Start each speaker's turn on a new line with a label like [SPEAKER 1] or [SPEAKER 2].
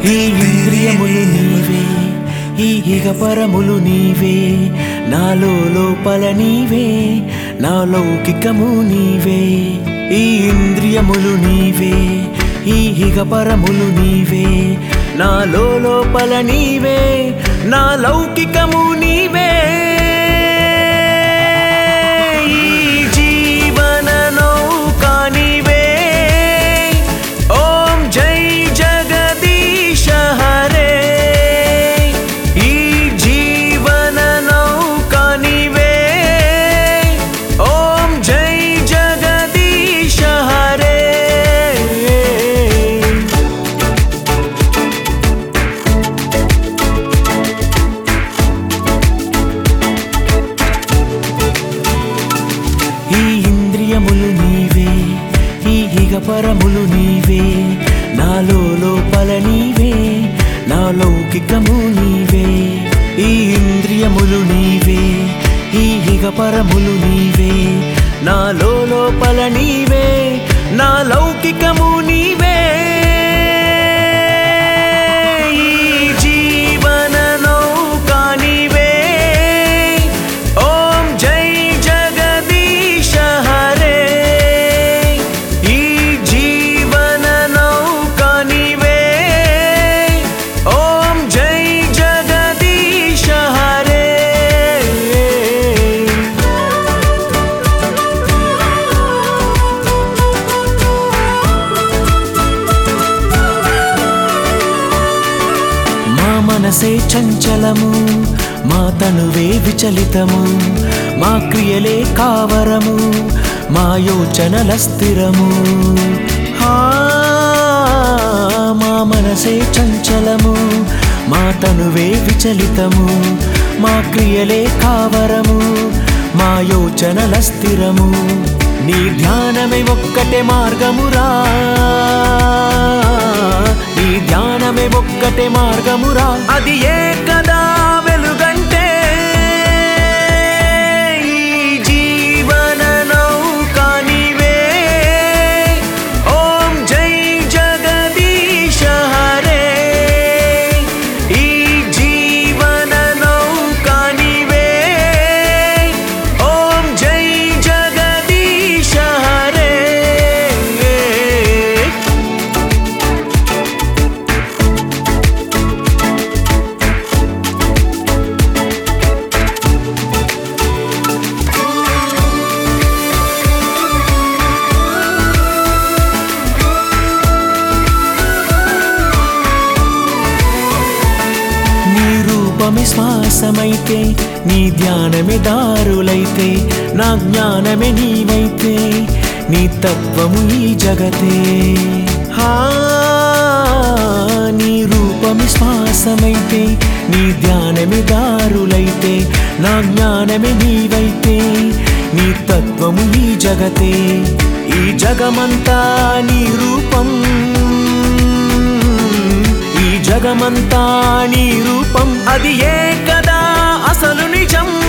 [SPEAKER 1] ఈ ఇంద్రియములు నీవే ఈ ఇహపరములు నీవే నాలో లోపల నీవే నా లౌకికము నీవే ఈ ఇంద్రియములు నీవే ఈ ఇహపరములు నీవే నాలో లోపల నీవే నా లౌకికము నీవే ఈ జీవన నౌకా నీవే ఓం జై జగదీశ హరే ఈ జీవన నౌకా నీవే ఓం జై జగదీశ హరే ఈ ఇంద్రియములు నీవే ఈ ఇగపరములు నీవే నాలో లోపల నీవే నా లౌకికము నీవే ఈ ఇంద్రియములు నీవే ఈ ఇగపరములు నీవే నాలో లోపల నీవే నా లౌకికము నీవే ఈ జీవన నౌకా నీవే ఓం జై జగదీశ హరే ఈ జీవన నౌకా నీవే ఓం జై జగదీశ హరే మా మనసే చంచలము మా తనువే విచలితము మా క్రియలే కావరము మా యోచనల స్థిరము హా, మా మనసే చంచలము మా తనువే విచలితము మా క్రియలే కావరము మా యోచనల స్థిరము నీ ధ్యానమే ఒక్కటే మార్గమురా నీ ధ్యానమే ఒక్కటే మార్గమురా అది ఏ కదా వెలుగంటే ఈ జీవన నౌకా నీవే ఓం జై జగదీశ హరే ఈ జీవన నౌకా నీవే ఓం జై జగదీశ హరే నీ రూపమే శ్వాసమైతే నీ ధ్యానమే దారులైతే నా జ్ఞానమే నీవైతే నీ తత్వము ఈ జగతే హా నీ రూపమే శ్వాసమైతే నీ ధ్యానమే దారులైతే నా జ్ఞానమే నీవైతే నీ తత్వము ఈ జగతే ఈ జగమంతా నీ రూపం ఈ జగమంతా నీ రూపం అది ఏ కదా అసలు నిజం